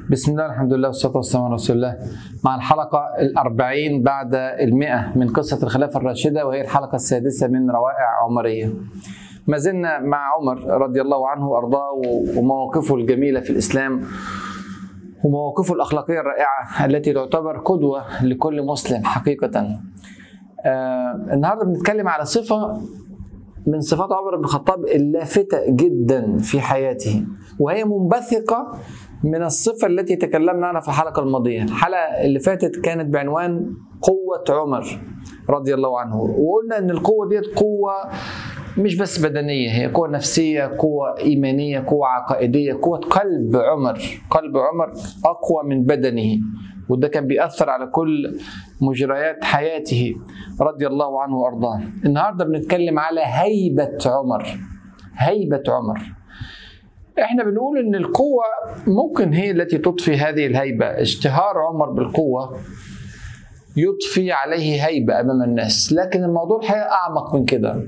بسم الله الحمد لله والصلاة والسلام على رسول الله مع الحلقة الأربعين بعد المئة من قصة الخلافة الراشدة وهي الحلقة السادسة من روائع عمرية ما زلنا مع عمر رضي الله عنه وأرضاه ومواقفه الجميلة في الإسلام ومواقفه الأخلاقية الرائعة التي تعتبر قدوة لكل مسلم حقيقة آه النهاردة بنتكلم على صفة من صفات عمر بن الخطاب اللافتة جدا في حياته وهي منبثقة من الصفة التي تكلمنا عنها في الحلقة الماضية الحلقة اللي فاتت كانت بعنوان قوة عمر رضي الله عنه وقلنا ان القوة ديت قوة مش بس بدنية هي قوة نفسية قوة إيمانية قوة عقائدية قوة قلب عمر قلب عمر أقوى من بدنه وده كان بيأثر على كل مجريات حياته رضي الله عنه وأرضاه النهاردة بنتكلم على هيبة عمر هيبة عمر احنا بنقول ان القوة ممكن هي التي تضفي هذه الهيبة اشتهار عمر بالقوة يضفي عليه هيبة أمام الناس لكن الموضوع الحقيقة أعمق من كده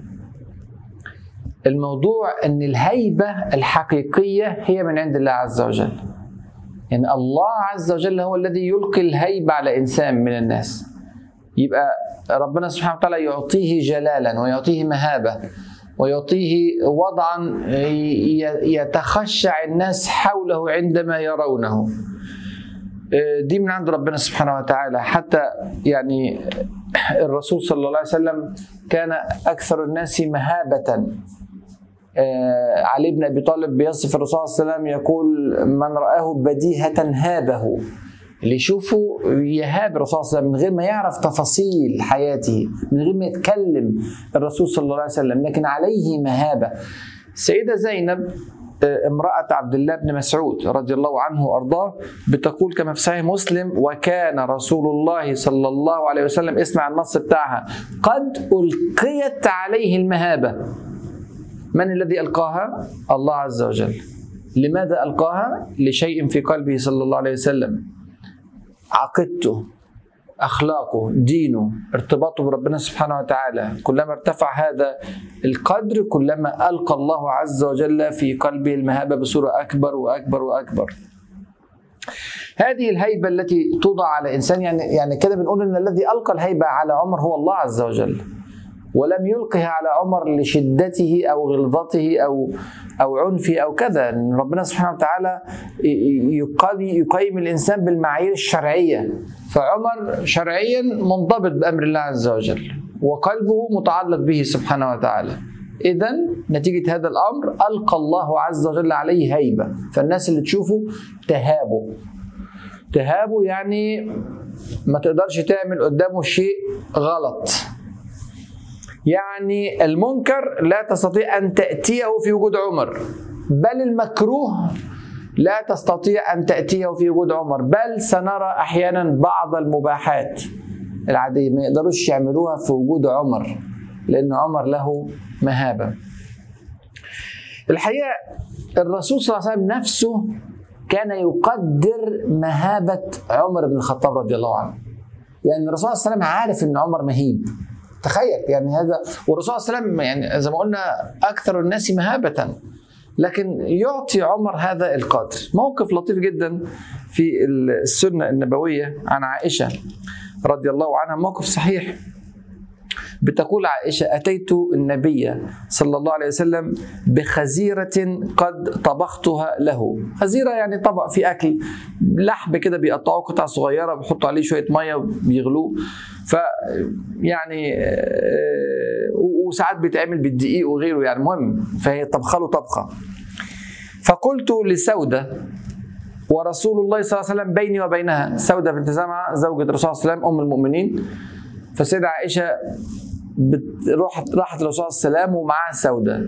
الموضوع ان الهيبة الحقيقية هي من عند الله عز وجل يعني الله عز وجل هو الذي يلقي الهيبة على إنسان من الناس يبقى ربنا سبحانه وتعالى يعطيه جلالا ويعطيه مهابة ويعطيه وضعا يتخشع الناس حوله عندما يرونه دي من عند ربنا سبحانه وتعالى حتى يعني الرسول صلى الله عليه وسلم كان أكثر الناس مهابة علي بن ابي طالب بيصف الرسول صلى الله عليه وسلم يقول من رآه بديهة هابه اللي يشوفه يهاب الرسول صلى الله عليه وسلم من غير ما يعرف تفاصيل حياته من غير ما يتكلم الرسول صلى الله عليه وسلم لكن عليه مهابة السيدة زينب امرأة عبد الله بن مسعود رضي الله عنه وأرضاه بتقول كما في صحيح مسلم وكان رسول الله صلى الله عليه وسلم اسمع النص بتاعها قد ألقيت عليه المهابة من الذي ألقاها؟ الله عز وجل لماذا ألقاها؟ لشيء في قلبه صلى الله عليه وسلم عقيدته أخلاقه دينه ارتباطه بربنا سبحانه وتعالى كلما ارتفع هذا القدر كلما ألقى الله عز وجل في قلبه المهابة بصورة أكبر وأكبر وأكبر هذه الهيبة التي توضع على إنسان يعني يعني كده بنقول إن الذي ألقى الهيبة على عمر هو الله عز وجل ولم يلقها على عمر لشدته او غلظته او او عنفه او كذا ربنا سبحانه وتعالى يقيم الانسان بالمعايير الشرعيه فعمر شرعيا منضبط بامر الله عز وجل وقلبه متعلق به سبحانه وتعالى اذا نتيجه هذا الامر القى الله عز وجل عليه هيبه فالناس اللي تشوفه تهابه تهابه يعني ما تقدرش تعمل قدامه شيء غلط يعني المنكر لا تستطيع ان تاتيه في وجود عمر بل المكروه لا تستطيع ان تاتيه في وجود عمر بل سنرى احيانا بعض المباحات العاديه ما يقدروش يعملوها في وجود عمر لان عمر له مهابه الحقيقه الرسول صلى الله عليه وسلم نفسه كان يقدر مهابه عمر بن الخطاب رضي الله عنه يعني الرسول صلى الله عليه وسلم عارف ان عمر مهيب تخيل يعني هذا والرسول صلى الله عليه وسلم يعني زي ما قلنا اكثر الناس مهابه لكن يعطي عمر هذا القدر موقف لطيف جدا في السنه النبويه عن عائشه رضي الله عنها موقف صحيح بتقول عائشة أتيت النبي صلى الله عليه وسلم بخزيرة قد طبختها له خزيرة يعني طبق في أكل لحم كده بيقطعوه قطع صغيرة بيحطوا عليه شوية مية بيغلوه ف يعني وساعات بيتعمل بالدقيق وغيره يعني المهم فهي طبخه له طبخة فقلت لسودة ورسول الله صلى الله عليه وسلم بيني وبينها سودة بنت زمعة زوجة الرسول صلى الله عليه وسلم أم المؤمنين فسيدة عائشة راحت راحت للرسول صلى الله عليه وسلم ومعاها سودة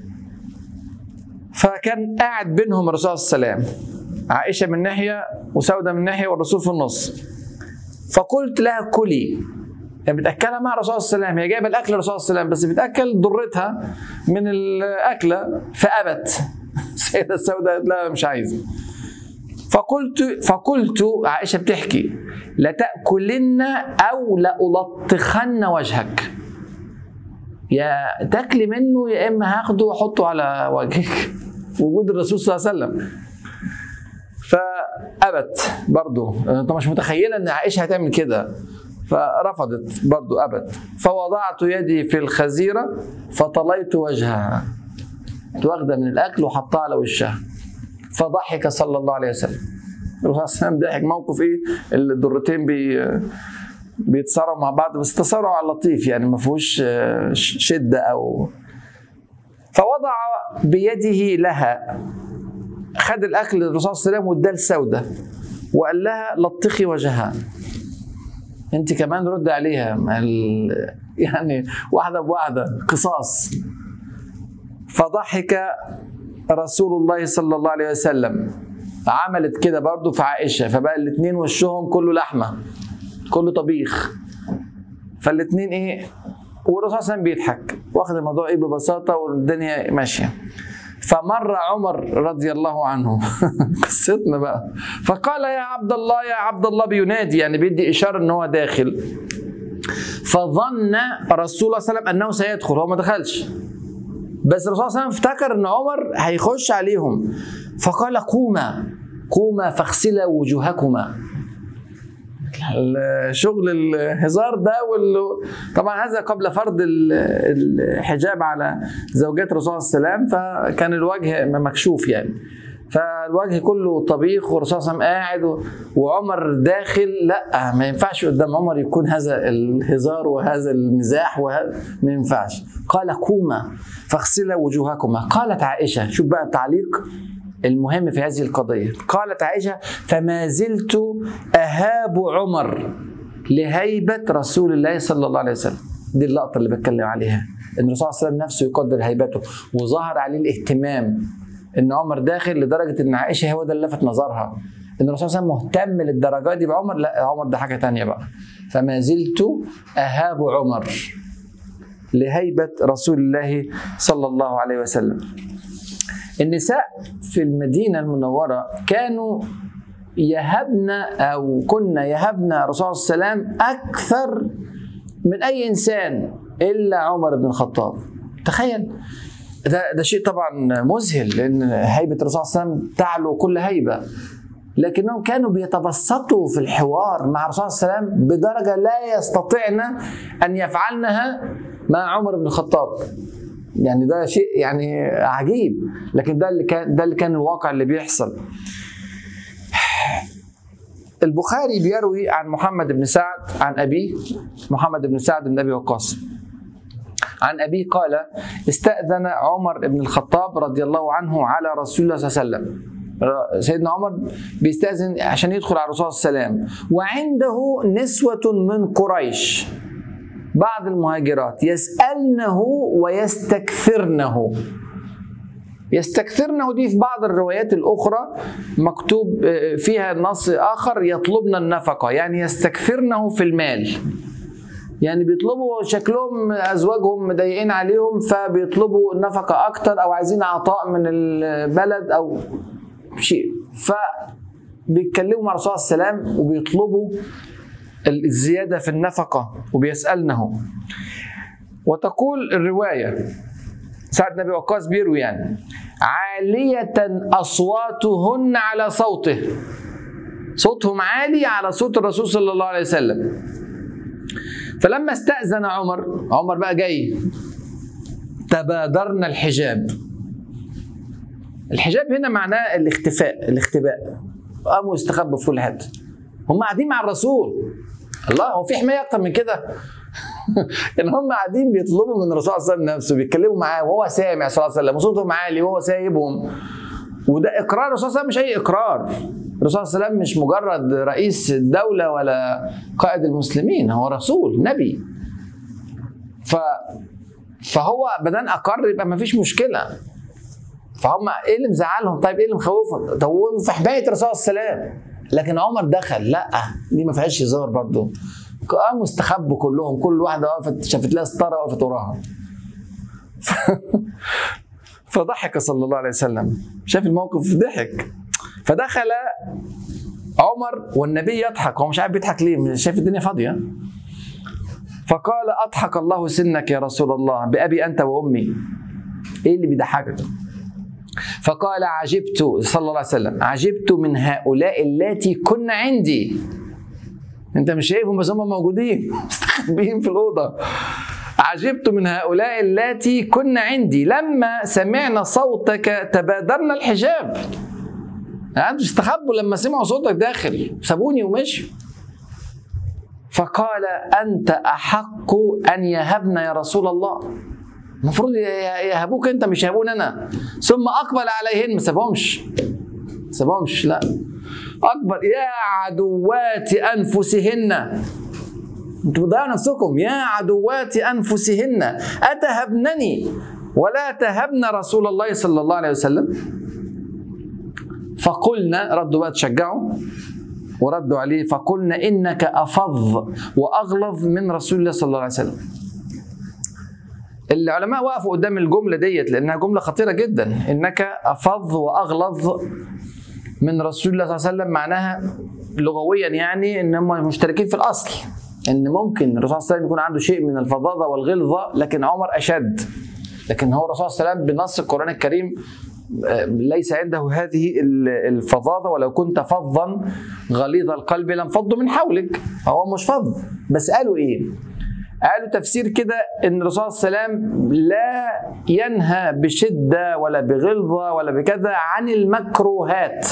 فكان قاعد بينهم الرسول صلى الله عليه وسلم عائشة من ناحية وسودة من ناحية والرسول في النص فقلت لها كلي يعني بتاكلها مع الرسول صلى الله عليه وسلم هي جايبه الاكل للرسول صلى الله عليه وسلم بس بتاكل ضرتها من الاكله فابت السيده السوداء قالت لها مش عايزه فقلت فقلت عائشه بتحكي لتاكلن او لالطخن وجهك يا تاكلي منه يا اما هاخده واحطه على وجهك في وجود الرسول صلى الله عليه وسلم ابت برضه انت مش متخيله ان عائشه هتعمل كده فرفضت برضه ابت فوضعت يدي في الخزيره فطليت وجهها كنت واخده من الاكل وحطها على وشها فضحك صلى الله عليه وسلم الرسول صلى الله عليه وسلم ضحك موقف ايه الدرتين بي بيتصارعوا مع بعض بس تصارع على لطيف يعني ما فيهوش آه، ش- شده او فوضع بيده لها خد الاكل للرسول صلى الله عليه وسلم واداه لسوده وقال لها لطخي وجهها انت كمان رد عليها ما ال- يعني واحده بواحده قصاص فضحك رسول الله صلى الله عليه وسلم عملت كده برضو في عائشه فبقى الاثنين وشهم كله لحمه كله طبيخ فالاثنين ايه والرسول صلى الله عليه وسلم بيضحك واخد الموضوع ايه ببساطه والدنيا ماشيه فمر عمر رضي الله عنه قصتنا بقى فقال يا عبد الله يا عبد الله بينادي يعني بيدي اشاره ان هو داخل فظن رسول الله صلى الله عليه وسلم انه سيدخل هو ما دخلش بس الرسول صلى الله عليه وسلم افتكر ان عمر هيخش عليهم فقال قوما قوما فاغسلا وجوهكما شغل الهزار ده وال... طبعا هذا قبل فرض ال- الحجاب على زوجات الرسول صلى الله عليه وسلم فكان الوجه مكشوف يعني فالوجه كله طبيخ والرسول صلى الله عليه وسلم قاعد و- وعمر داخل لا ما ينفعش قدام عمر يكون هذا الهزار وهذا المزاح وهذا ما ينفعش قال قوما فاغسلا وجوهكما قالت عائشه شوف بقى التعليق المهم في هذه القضية قالت عائشة فما زلت أهاب عمر لهيبة رسول الله صلى الله عليه وسلم دي اللقطة اللي بتكلم عليها ان الرسول صلى الله عليه وسلم نفسه يقدر هيبته وظهر عليه الاهتمام ان عمر داخل لدرجة ان عائشة هو ده اللي لفت نظرها ان الرسول صلى الله عليه وسلم مهتم للدرجات دي بعمر لا عمر ده حاجة تانية بقى فما زلت أهاب عمر لهيبة رسول الله صلى الله عليه وسلم النساء في المدينة المنورة كانوا يهبن أو كنا يهبن الرسول صلى الله عليه وسلم أكثر من أي إنسان إلا عمر بن الخطاب تخيل ده, ده شيء طبعا مذهل لأن هيبة الرسول صلى الله عليه وسلم تعلو كل هيبة لكنهم كانوا بيتبسطوا في الحوار مع الرسول صلى الله عليه وسلم بدرجة لا يستطيعن أن يفعلنها مع عمر بن الخطاب يعني ده شيء يعني عجيب لكن ده اللي كان ده اللي كان الواقع اللي بيحصل البخاري بيروي عن محمد بن سعد عن أبيه محمد بن سعد بن أبي وقاص عن أبيه قال استأذن عمر بن الخطاب رضي الله عنه على رسول الله صلى الله عليه وسلم سيدنا عمر بيستأذن عشان يدخل على الرسول صلى الله عليه وسلم وعنده نسوة من قريش بعض المهاجرات يسألنه ويستكثرنه يستكثرنه دي في بعض الروايات الأخرى مكتوب فيها نص آخر يطلبن النفقة يعني يستكثرنه في المال يعني بيطلبوا شكلهم أزواجهم مضايقين عليهم فبيطلبوا نفقة أكتر أو عايزين عطاء من البلد أو شيء فبيتكلموا مع الرسول صلى الله عليه وسلم وبيطلبوا الزيادة في النفقة وبيسألنه وتقول الرواية سعد بن وقاص بيروي يعني عالية أصواتهن على صوته صوتهم عالي على صوت الرسول صلى الله عليه وسلم فلما استأذن عمر عمر بقى جاي تبادرنا الحجاب الحجاب هنا معناه الاختفاء الاختباء قاموا يستخبوا في كل حته هم قاعدين مع الرسول الله هو في حمايه اكتر من كده كان هم قاعدين بيطلبوا من الرسول صلى الله عليه وسلم نفسه بيتكلموا معاه وهو سامع صلى الله عليه وسلم وصوتهم عالي وهو سايبهم وده اقرار الرسول صلى الله عليه وسلم مش اي اقرار الرسول صلى الله عليه وسلم مش مجرد رئيس الدوله ولا قائد المسلمين هو رسول نبي ف فهو بدل اقر يبقى ما فيش مشكله فهم ايه اللي مزعلهم طيب ايه اللي مخوفهم طب في حمايه الرسول صلى الله عليه وسلم لكن عمر دخل لا دي ما فيهاش هزار برضه قاموا استخبوا كلهم كل واحده وقفت شافت لها ستاره وقفت وراها فضحك صلى الله عليه وسلم شاف الموقف ضحك فدخل عمر والنبي يضحك هو مش عارف بيضحك ليه شايف الدنيا فاضيه فقال اضحك الله سنك يا رسول الله بابي انت وامي ايه اللي بيضحكك فقال عجبت صلى الله عليه وسلم عجبت من هؤلاء اللاتي كن عندي انت مش شايفهم بس هم موجودين مستخبيين في الاوضه عجبت من هؤلاء اللاتي كن عندي لما سمعنا صوتك تبادرنا الحجاب يعني استخبوا لما سمعوا صوتك داخل سابوني ومشوا فقال انت احق ان يهبنا يا رسول الله المفروض يهبوك انت مش يهبون انا ثم اقبل عليهن ما سابهمش ما سابهمش لا اكبر يا عدوات انفسهن انتوا بتضيعوا نفسكم يا عدوات انفسهن اتهبنني ولا تهبن رسول الله صلى الله عليه وسلم فقلنا ردوا بقى تشجعوا وردوا عليه فقلنا انك افظ واغلظ من رسول الله صلى الله عليه وسلم العلماء وقفوا قدام الجمله ديت لانها جمله خطيره جدا انك افظ واغلظ من رسول الله صلى الله عليه وسلم معناها لغويا يعني ان هم مشتركين في الاصل ان ممكن الرسول صلى الله عليه وسلم يكون عنده شيء من الفظاظه والغلظه لكن عمر اشد لكن هو الرسول صلى الله عليه وسلم بنص القران الكريم ليس عنده هذه الفظاظه ولو كنت فظا غليظ القلب لانفضوا من حولك هو مش فظ بس قالوا ايه؟ قالوا تفسير كده ان الرسول صلى الله عليه وسلم لا ينهى بشده ولا بغلظه ولا بكذا عن المكروهات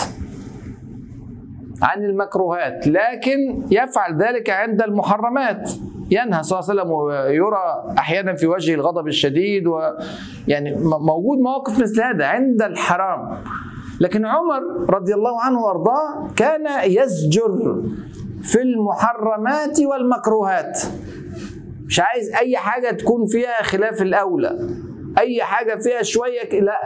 عن المكروهات لكن يفعل ذلك عند المحرمات ينهى صلى الله عليه وسلم ويرى احيانا في وجهه الغضب الشديد ويعني موجود مواقف مثل هذا عند الحرام لكن عمر رضي الله عنه وارضاه كان يزجر في المحرمات والمكروهات مش عايز اي حاجه تكون فيها خلاف الاولى اي حاجه فيها شويه لا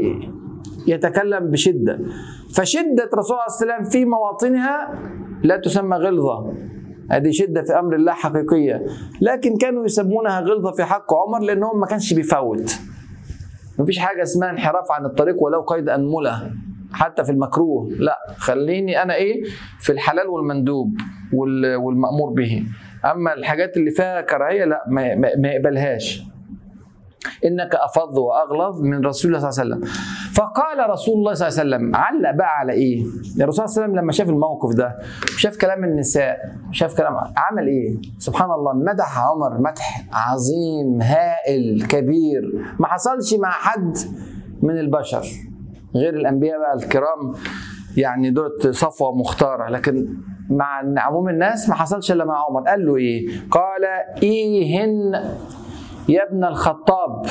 يتكلم بشده فشده رسول الله صلى الله عليه وسلم في مواطنها لا تسمى غلظه هذه شدة في أمر الله حقيقية لكن كانوا يسمونها غلظة في حق عمر لأنهم ما كانش بيفوت مفيش حاجة اسمها انحراف عن الطريق ولو قيد أنملة حتى في المكروه لا خليني أنا إيه في الحلال والمندوب والمأمور به أما الحاجات اللي فيها كراهية لا ما يقبلهاش انك افظ واغلظ من رسول الله صلى الله عليه وسلم فقال رسول الله صلى الله عليه وسلم علق بقى على ايه الرسول صلى الله عليه وسلم لما شاف الموقف ده شاف كلام النساء شاف كلام عمل ايه سبحان الله مدح عمر مدح عظيم هائل كبير ما حصلش مع حد من البشر غير الانبياء بقى الكرام يعني دولت صفوه مختاره لكن مع عموم الناس ما حصلش الا مع عمر قال له ايه قال ايهن يا ابن الخطاب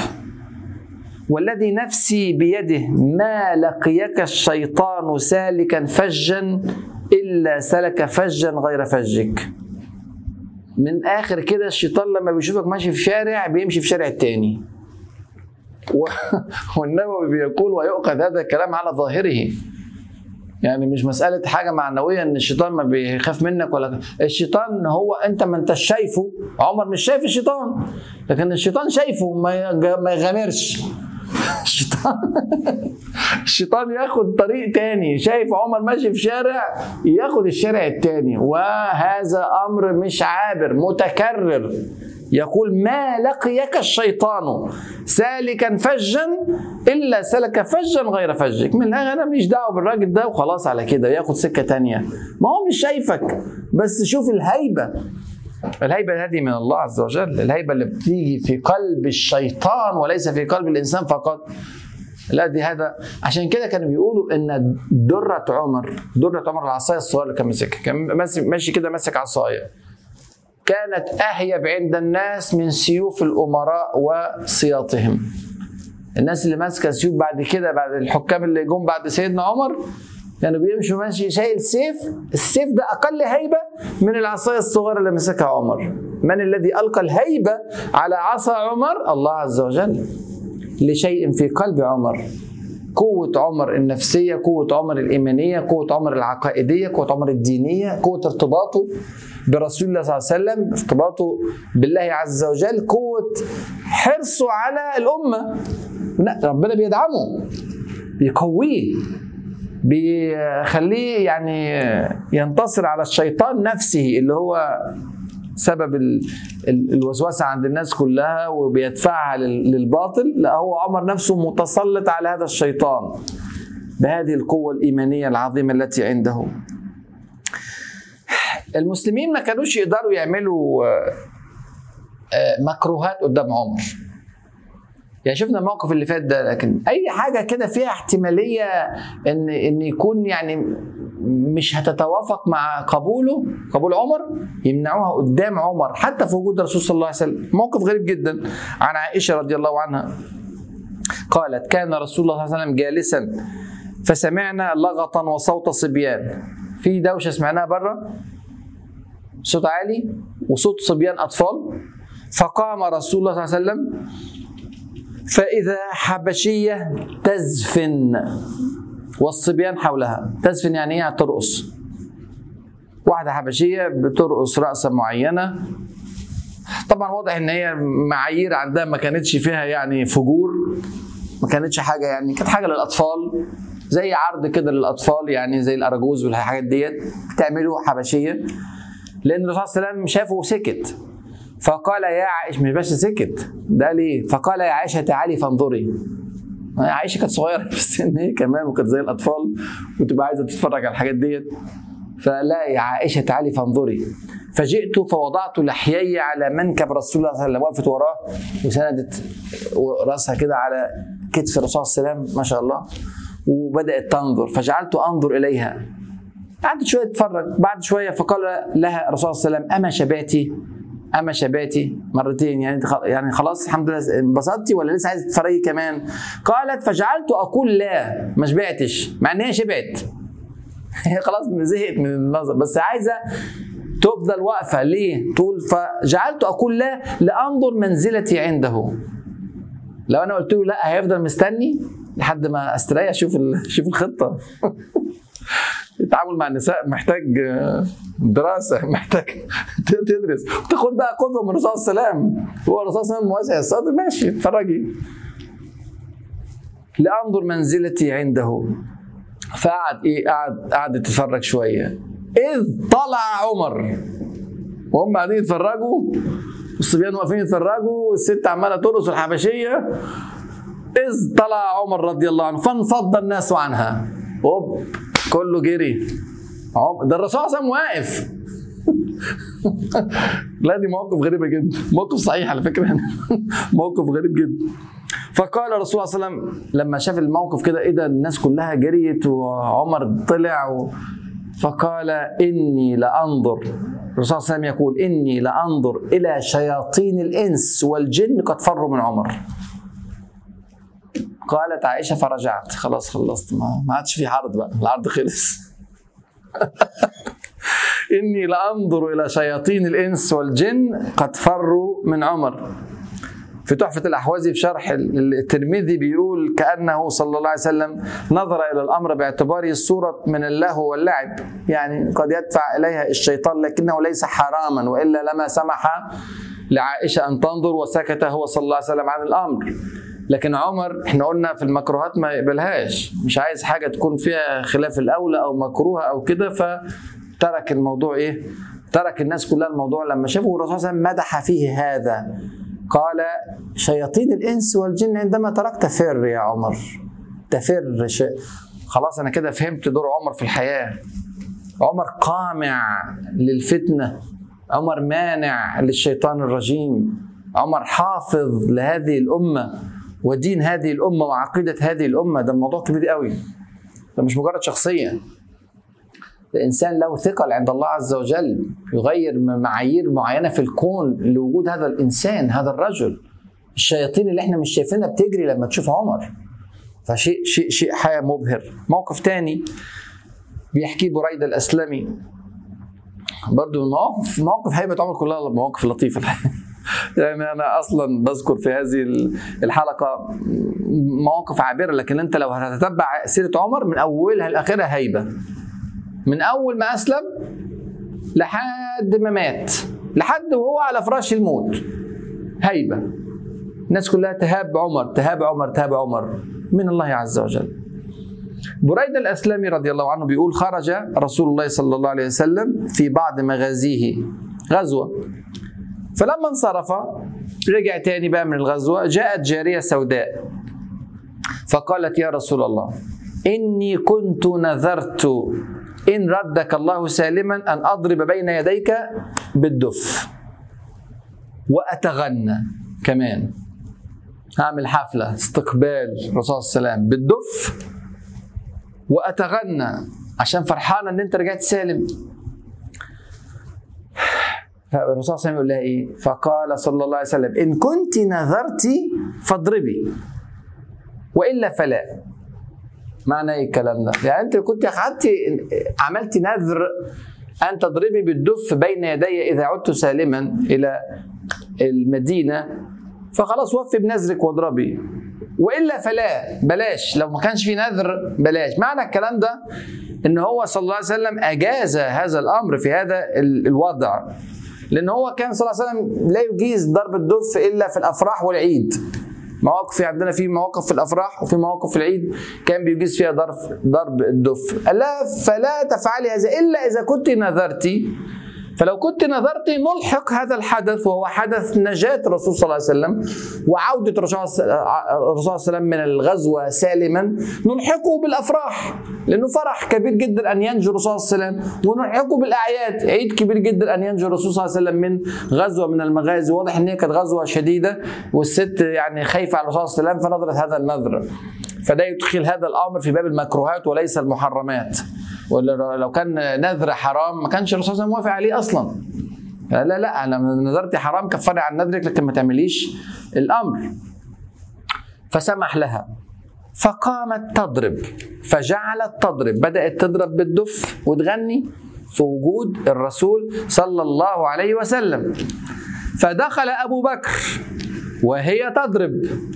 والذي نفسي بيده ما لقيك الشيطان سالكا فجا الا سلك فجا غير فجك من اخر كده الشيطان لما بيشوفك ماشي في شارع بيمشي في شارع التاني و... والنبوي بيقول ويؤخذ هذا الكلام على ظاهره يعني مش مسألة حاجة معنوية إن الشيطان ما بيخاف منك ولا الشيطان هو أنت ما أنت شايفه عمر مش شايف الشيطان لكن الشيطان شايفه ما ما يغامرش الشيطان الشيطان ياخد طريق تاني شايف عمر ماشي في شارع ياخد الشارع التاني وهذا أمر مش عابر متكرر يقول ما لقيك الشيطان سالكا فجا الا سلك فجا غير فجك من الاخر انا ماليش دعوه بالراجل ده وخلاص على كده ياخد سكه تانية ما هو مش شايفك بس شوف الهيبه الهيبة هذه من الله عز وجل الهيبة اللي بتيجي في قلب الشيطان وليس في قلب الإنسان فقط لا دي هذا عشان كده كانوا بيقولوا ان درة عمر درة عمر العصاية الصغيرة اللي كان ماسكها كان ماشي كده ماسك عصاية كانت أهيب عند الناس من سيوف الأمراء وسياطهم الناس اللي ماسكة سيوف بعد كده بعد الحكام اللي جم بعد سيدنا عمر كانوا يعني بيمشوا ماشي شايل سيف السيف ده أقل هيبة من العصاية الصغيرة اللي مسكها عمر من الذي ألقى الهيبة على عصا عمر الله عز وجل لشيء في قلب عمر قوة عمر النفسية قوة عمر الإيمانية قوة عمر العقائدية قوة عمر الدينية قوة ارتباطه برسول الله صلى الله عليه وسلم ارتباطه بالله عز وجل قوة حرصه على الأمة ربنا بيدعمه بيقويه بيخليه يعني ينتصر على الشيطان نفسه اللي هو سبب الوسوسه عند الناس كلها وبيدفعها للباطل لا هو عمر نفسه متسلط على هذا الشيطان بهذه القوة الإيمانية العظيمة التي عنده المسلمين ما كانوش يقدروا يعملوا مكروهات قدام عمر يعني شفنا الموقف اللي فات ده لكن اي حاجه كده فيها احتماليه ان ان يكون يعني مش هتتوافق مع قبوله قبول عمر يمنعوها قدام عمر حتى في وجود الرسول صلى الله عليه وسلم موقف غريب جدا عن عائشه رضي الله عنها قالت كان رسول الله صلى الله عليه وسلم جالسا فسمعنا لغطا وصوت صبيان في دوشه سمعناها بره صوت عالي وصوت صبيان اطفال فقام رسول الله صلى الله عليه وسلم فإذا حبشية تزفن والصبيان حولها تزفن يعني ايه ترقص واحدة حبشية بترقص رقصة معينة طبعا واضح ان هي معايير عندها ما كانتش فيها يعني فجور ما كانتش حاجة يعني كانت حاجة للأطفال زي عرض كده للأطفال يعني زي الأراجوز والحاجات ديت بتعملوا حبشية لأن الرسول صلى الله عليه وسلم شافه وسكت فقال يا عائشة مش بس سكت ده ليه فقال يا عائشة تعالي فانظري عائشة كانت صغيرة في السن هي كمان وكانت زي الأطفال وتبقى عايزة تتفرج على الحاجات ديت فلا يا عائشة تعالي فانظري فجئت فوضعت لحيي على منكب رسول الله صلى الله عليه وسلم وقفت وراه وسندت راسها كده على كتف الرسول صلى الله عليه وسلم ما شاء الله وبدأت تنظر فجعلت أنظر إليها قعدت شوية تتفرج بعد شوية فقال لها الرسول صلى الله عليه وسلم أما شباتي اما شباتي مرتين يعني يعني خلاص الحمد لله انبسطتي ولا لسه عايزه تتفرجي كمان قالت فجعلت اقول لا ما شبعتش مع ان هي شبعت هي خلاص زهقت من النظر بس عايزه تفضل واقفه ليه؟ تقول فجعلت اقول لا لانظر منزلتي عنده لو انا قلت له لا هيفضل مستني لحد ما استريح اشوف شوف الخطه التعامل مع النساء محتاج دراسه محتاج تدرس وتاخد بقى قدوه من الرسول صلى الله عليه وسلم هو الرسول صلى الله عليه وسلم واسع الصدر ماشي اتفرجي لانظر منزلتي عنده فقعد ايه قعد قعد تتفرج شويه اذ طلع عمر وهم قاعدين يتفرجوا الصبيان واقفين يتفرجوا والست عماله ترقص الحبشيه اذ طلع عمر رضي الله عنه فانفض الناس عنها اوب كله جري ده الرسول صلى الله عليه وسلم واقف لا دي مواقف غريبه جدا موقف صحيح على فكره موقف غريب جدا فقال الرسول صلى الله عليه وسلم لما شاف الموقف كده ايه ده الناس كلها جريت وعمر طلع و... فقال اني لانظر الرسول صلى الله عليه وسلم يقول اني لانظر الى شياطين الانس والجن قد فروا من عمر قالت عائشه فرجعت خلاص خلصت ما, ما عادش في عرض بقى العرض خلص اني لانظر الى شياطين الانس والجن قد فروا من عمر في تحفة الأحوازي في شرح الترمذي بيقول كأنه صلى الله عليه وسلم نظر إلى الأمر باعتباره الصورة من اللهو واللعب يعني قد يدفع إليها الشيطان لكنه ليس حراما وإلا لما سمح لعائشة أن تنظر وسكت هو صلى الله عليه وسلم عن الأمر لكن عمر احنا قلنا في المكروهات ما يقبلهاش مش عايز حاجه تكون فيها خلاف الاولى او مكروهه او كده فترك الموضوع ايه ترك الناس كلها الموضوع لما شافوا الرسول صلى الله عليه وسلم مدح فيه هذا قال شياطين الانس والجن عندما تركت فر يا عمر تفر شيء خلاص انا كده فهمت دور عمر في الحياه عمر قامع للفتنه عمر مانع للشيطان الرجيم عمر حافظ لهذه الامه ودين هذه الامه وعقيده هذه الامه ده موضوع كبير قوي ده مش مجرد شخصيه ده انسان له ثقل عند الله عز وجل يغير معايير معينه في الكون لوجود هذا الانسان هذا الرجل الشياطين اللي احنا مش شايفينها بتجري لما تشوف عمر فشيء شيء شيء حياه مبهر موقف تاني بيحكي بريده الاسلمي برضه مواقف مواقف هيبه عمر كلها مواقف لطيفه يعني انا اصلا بذكر في هذه الحلقه مواقف عابره لكن انت لو هتتبع سيره عمر من اولها لاخرها هيبه من اول ما اسلم لحد ما مات لحد وهو على فراش الموت هيبه الناس كلها تهاب عمر تهاب عمر تهاب عمر من الله عز وجل بريدة الأسلمي رضي الله عنه بيقول خرج رسول الله صلى الله عليه وسلم في بعض مغازيه غزوة فلما انصرف رجع تاني بقى من الغزوة جاءت جارية سوداء فقالت يا رسول الله إني كنت نذرت إن ردك الله سالما أن أضرب بين يديك بالدف وأتغنى كمان هعمل حفلة استقبال الرسول صلى الله عليه وسلم بالدف وأتغنى عشان فرحان إن أنت رجعت سالم فالرسول صلى الله عليه وسلم يقول لها ايه؟ فقال صلى الله عليه وسلم ان كنت نذرت فاضربي والا فلا. معنى ايه الكلام ده؟ يعني انت كنت اخذت عملت نذر ان تضربي بالدف بين يدي اذا عدت سالما الى المدينه فخلاص وفي بنذرك واضربي والا فلا بلاش لو ما كانش في نذر بلاش معنى الكلام ده ان هو صلى الله عليه وسلم اجاز هذا الامر في هذا الوضع لان هو كان صلى الله عليه وسلم لا يجيز ضرب الدف الا في الافراح والعيد مواقف في عندنا في مواقف في الافراح وفي مواقف في العيد كان بيجيز فيها ضرب ضرب الدف لا فلا تفعلي هذا الا اذا كنت نذرتي فلو كنت نظرت نلحق هذا الحدث وهو حدث نجاة الرسول صلى الله عليه وسلم وعودة الرسول صلى الله عليه وسلم من الغزوة سالما نلحقه بالأفراح لأنه فرح كبير جدا أن ينجو الرسول صلى الله عليه وسلم ونلحقه بالأعياد عيد كبير جدا أن ينجو الرسول صلى الله عليه وسلم من غزوة من المغازي واضح أن هي كانت غزوة شديدة والست يعني خايفة على الرسول صلى الله عليه وسلم فنظرت هذا النذر فده يدخل هذا الأمر في باب المكروهات وليس المحرمات ولا لو كان نذر حرام ما كانش الرسول صلى الله عليه وسلم موافق عليه اصلا لا لا انا نذرتي حرام كفري عن نذرك لكن ما تعمليش الامر فسمح لها فقامت تضرب فجعلت تضرب بدات تضرب بالدف وتغني في وجود الرسول صلى الله عليه وسلم فدخل ابو بكر وهي تضرب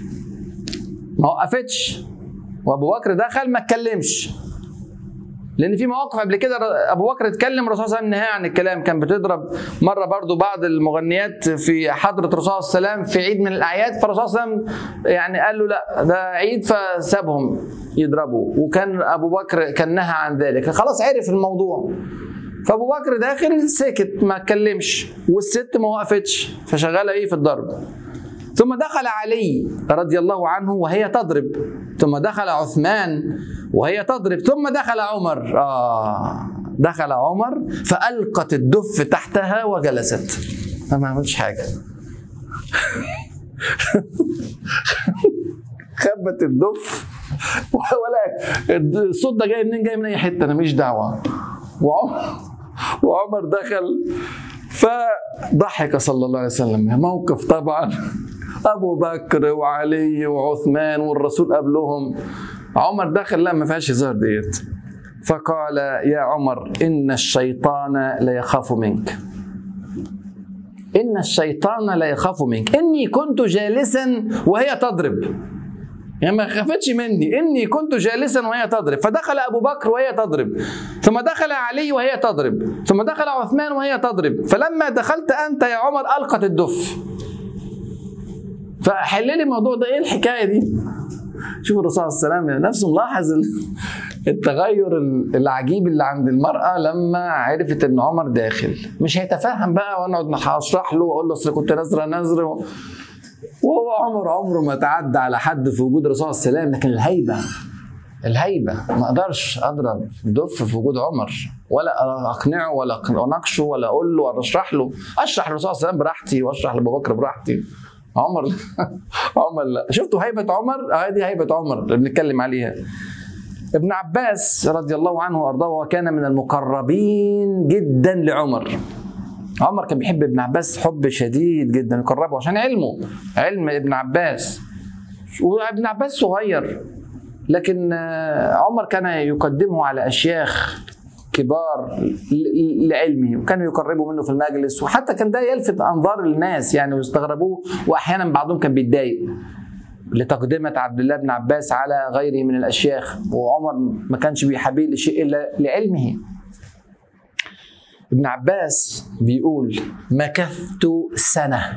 ما وقفتش وابو بكر دخل ما اتكلمش لان في مواقف قبل كده ابو بكر اتكلم الرسول صلى الله عليه وسلم نهى عن الكلام كان بتضرب مره برضو بعض المغنيات في حضره الرسول صلى الله عليه وسلم في عيد من الاعياد فالرسول صلى الله عليه وسلم يعني قال له لا ده عيد فسابهم يضربوا وكان ابو بكر كان نهى عن ذلك خلاص عرف الموضوع فابو بكر داخل سكت ما اتكلمش والست ما وقفتش فشغاله ايه في الضرب ثم دخل علي رضي الله عنه وهي تضرب ثم دخل عثمان وهي تضرب ثم دخل عمر آه دخل عمر فألقت الدف تحتها وجلست ما عملتش حاجة خبت الدف ولا الصوت ده جاي منين جاي من اي حته انا مش دعوه وعمر وعمر دخل فضحك صلى الله عليه وسلم موقف طبعا ابو بكر وعلي وعثمان والرسول قبلهم عمر دخل لا ما فيهاش هزار ديت فقال يا عمر ان الشيطان لا يخاف منك ان الشيطان لا يخاف منك اني كنت جالسا وهي تضرب يعني ما خافتش مني اني كنت جالسا وهي تضرب فدخل ابو بكر وهي تضرب ثم دخل علي وهي تضرب ثم دخل عثمان وهي تضرب فلما دخلت انت يا عمر القت الدف فحل لي الموضوع ده ايه الحكايه دي شوف الرسول صلى الله عليه وسلم نفسه ملاحظ التغير العجيب اللي عند المرأة لما عرفت ان عمر داخل مش هيتفهم بقى وانا اشرح له واقول له اصل كنت نذره نذر وهو عمر عمره ما تعدى على حد في وجود الرسول صلى الله عليه وسلم لكن الهيبه الهيبه ما اقدرش اضرب دف في وجود عمر ولا اقنعه ولا اناقشه ولا اقول له ولا اشرح له اشرح للرسول صلى الله عليه وسلم براحتي واشرح لابو بكر براحتي عمر عمر لا شفتوا هيبه عمر هذه آه هيبه عمر اللي بنتكلم عليها ابن عباس رضي الله عنه وارضاه وكان من المقربين جدا لعمر عمر كان بيحب ابن عباس حب شديد جدا يقربه عشان علمه علم ابن عباس وابن عباس صغير لكن عمر كان يقدمه على اشياخ كبار لعلمه وكانوا يقربوا منه في المجلس وحتى كان ده يلفت انظار الناس يعني ويستغربوه واحيانا بعضهم كان بيتضايق لتقدمة عبد الله بن عباس على غيره من الاشياخ وعمر ما كانش بيحبيه لشيء الا لعلمه ابن عباس بيقول مكثت سنة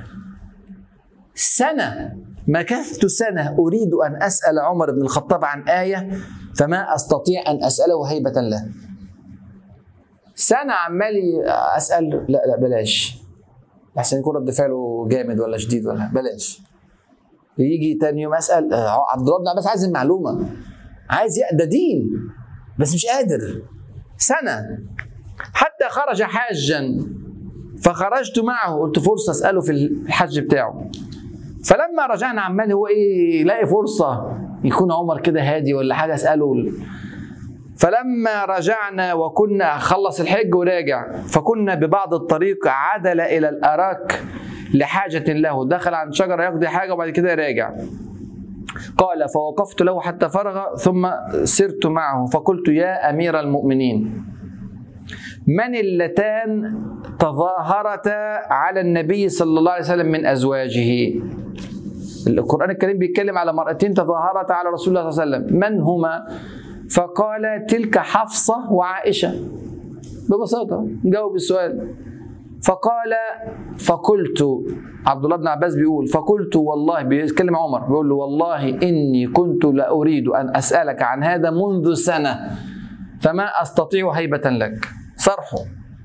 سنة مكثت سنة أريد أن أسأل عمر بن الخطاب عن آية فما أستطيع أن أسأله هيبة له سنة عمال أسأل لا لا بلاش أحسن يكون رد فعله جامد ولا شديد ولا بلاش يجي تاني يوم أسأل عبد الله بن عباس عايز المعلومة عايز ي- ده دين بس مش قادر سنه حتى خرج حاجا فخرجت معه قلت فرصه اساله في الحج بتاعه فلما رجعنا عمال هو ايه يلاقي فرصه يكون عمر كده هادي ولا حاجه اساله فلما رجعنا وكنا خلص الحج وراجع فكنا ببعض الطريق عدل الى الاراك لحاجه له دخل عند شجره يقضي حاجه وبعد كده راجع قال فوقفت له حتى فرغ ثم سرت معه فقلت يا امير المؤمنين من اللتان تظاهرتا على النبي صلى الله عليه وسلم من ازواجه القران الكريم بيتكلم على مرأتين تظاهرتا على رسول الله صلى الله عليه وسلم من هما فقال تلك حفصه وعائشه ببساطه جاوب السؤال فقال فقلت عبد الله بن عباس بيقول فقلت والله بيتكلم عمر بيقول له والله اني كنت لاريد ان اسالك عن هذا منذ سنه فما استطيع هيبه لك صرحه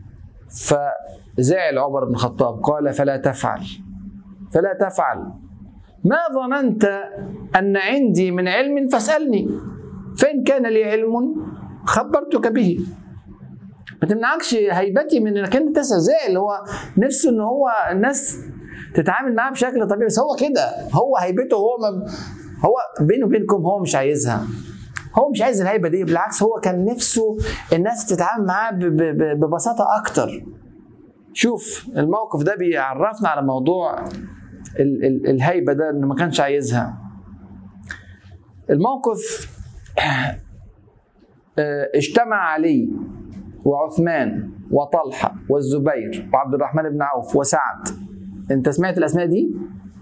فزعل عمر بن الخطاب قال فلا تفعل فلا تفعل ما ظننت ان عندي من علم فاسالني فان كان لي علم خبرتك به ما تمنعكش هيبتي من انك انت تسال زعل هو نفسه ان هو الناس تتعامل معاه بشكل طبيعي بس هو كده هو هيبته هو ما هو بينه وبينكم هو مش عايزها هو مش عايز الهيبه دي بالعكس هو كان نفسه الناس تتعامل معاه ب- ب- ب- ببساطه اكتر شوف الموقف ده بيعرفنا على موضوع ال- ال- الهيبه ده انه ما كانش عايزها الموقف آه، اجتمع علي وعثمان وطلحه والزبير وعبد الرحمن بن عوف وسعد انت سمعت الاسماء دي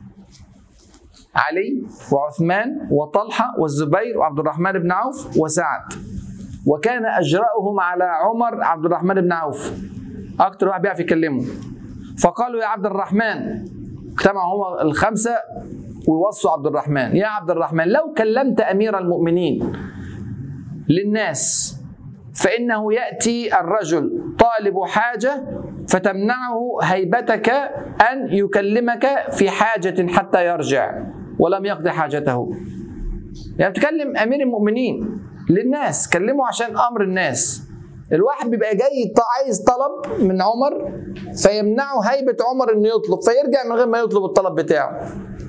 علي وعثمان وطلحه والزبير وعبد الرحمن بن عوف وسعد وكان اجرأهم على عمر عبد الرحمن بن عوف اكتر واحد بيعرف يكلمه فقالوا يا عبد الرحمن اجتمعوا هم الخمسه ويوصوا عبد الرحمن يا عبد الرحمن لو كلمت امير المؤمنين للناس فإنه يأتي الرجل طالب حاجة فتمنعه هيبتك أن يكلمك في حاجة حتى يرجع ولم يقضي حاجته يعني بتكلم أمير المؤمنين للناس كلمه عشان أمر الناس الواحد بيبقى جاي ط- عايز طلب من عمر فيمنعه هيبة عمر انه يطلب فيرجع من غير ما يطلب الطلب بتاعه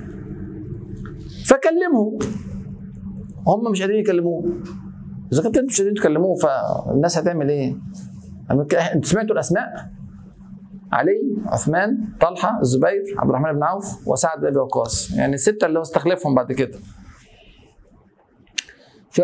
فكلمه هم مش قادرين يكلموه اذا كنتوا مش قادرين تكلموه فالناس هتعمل ايه؟ أما ك- انتوا سمعتوا الاسماء؟ علي، عثمان، طلحه، الزبير، عبد الرحمن بن عوف، وسعد بن ابي وقاص، يعني السته اللي هو استخلفهم بعد كده. ف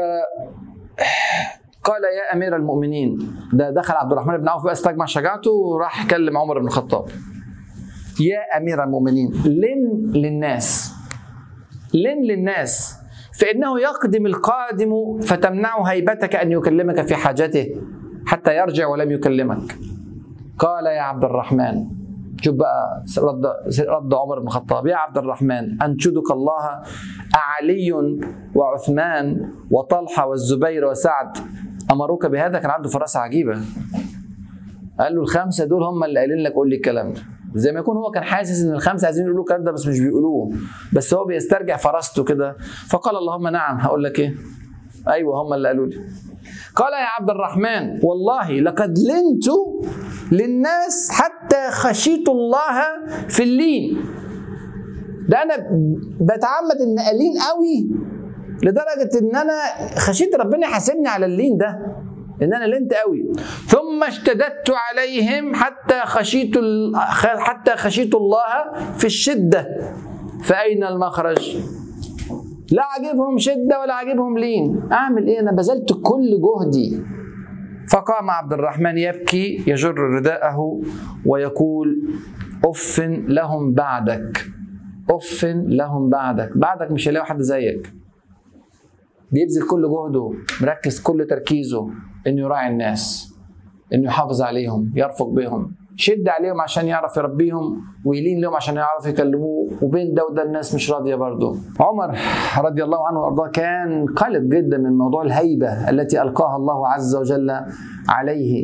قال يا امير المؤمنين ده دخل عبد الرحمن بن عوف بقى استجمع شجاعته وراح يكلم عمر بن الخطاب. يا امير المؤمنين لن للناس لن للناس فإنه يقدم القادم فتمنع هيبتك أن يكلمك في حاجته حتى يرجع ولم يكلمك قال يا عبد الرحمن شوف بقى رد رد عمر بن الخطاب يا عبد الرحمن أنشدك الله أعلي وعثمان وطلحة والزبير وسعد أمروك بهذا كان عنده فراسة عجيبة قال له الخمسة دول هم اللي قايلين لك قول لي الكلام ده زي ما يكون هو كان حاسس ان الخمسه عايزين يقولوا الكلام ده بس مش بيقولوه بس هو بيسترجع فراسته كده فقال اللهم نعم هقول لك ايه ايوه هم اللي قالوا لي قال يا عبد الرحمن والله لقد لنت للناس حتى خشيت الله في اللين ده انا بتعمد ان الين قوي لدرجه ان انا خشيت ربنا يحاسبني على اللين ده ان انا لنت قوي ثم اشتددت عليهم حتى خشيت ال- حتى خشيت الله في الشده فاين المخرج لا عاجبهم شده ولا عاجبهم لين اعمل ايه انا بذلت كل جهدي فقام عبد الرحمن يبكي يجر رداءه ويقول اف لهم بعدك اف لهم بعدك بعدك مش هيلاقوا حد زيك بيبذل كل جهده مركز كل تركيزه انه يراعي الناس انه يحافظ عليهم يرفق بهم شد عليهم عشان يعرف يربيهم ويلين لهم عشان يعرف يكلموه وبين ده وده الناس مش راضيه برضه عمر رضي الله عنه وارضاه كان قلق جدا من موضوع الهيبه التي القاها الله عز وجل عليه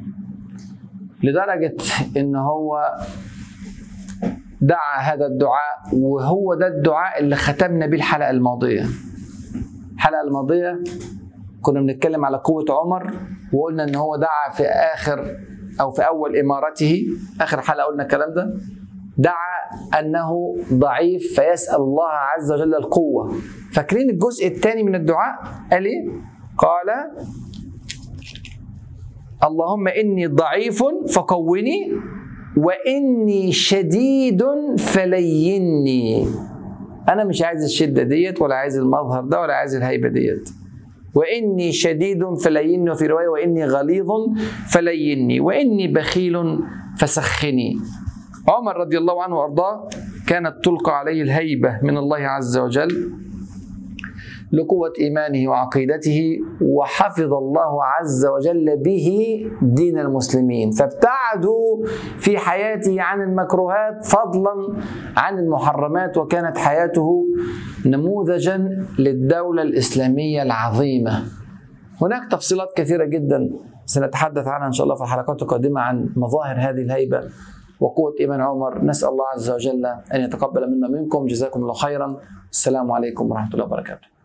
لدرجه ان هو دعا هذا الدعاء وهو ده الدعاء اللي ختمنا بيه الحلقه الماضيه الحلقه الماضيه كنا بنتكلم على قوه عمر وقلنا ان هو دعا في اخر او في اول امارته اخر حلقه قلنا الكلام ده دعا انه ضعيف فيسال الله عز وجل القوه فاكرين الجزء الثاني من الدعاء قال ايه قال اللهم اني ضعيف فقوني واني شديد فليني انا مش عايز الشده ديت ولا عايز المظهر ده ولا عايز الهيبه ديت واني شديد فليني وفي روايه واني غليظ فليني واني بخيل فسخني عمر رضي الله عنه وارضاه كانت تلقى عليه الهيبه من الله عز وجل لقوة إيمانه وعقيدته وحفظ الله عز وجل به دين المسلمين فابتعدوا في حياته عن المكروهات فضلا عن المحرمات وكانت حياته نموذجا للدولة الإسلامية العظيمة هناك تفصيلات كثيرة جدا سنتحدث عنها إن شاء الله في الحلقات القادمة عن مظاهر هذه الهيبة وقوة إيمان عمر نسأل الله عز وجل أن يتقبل منا منكم جزاكم الله خيرا السلام عليكم ورحمة الله وبركاته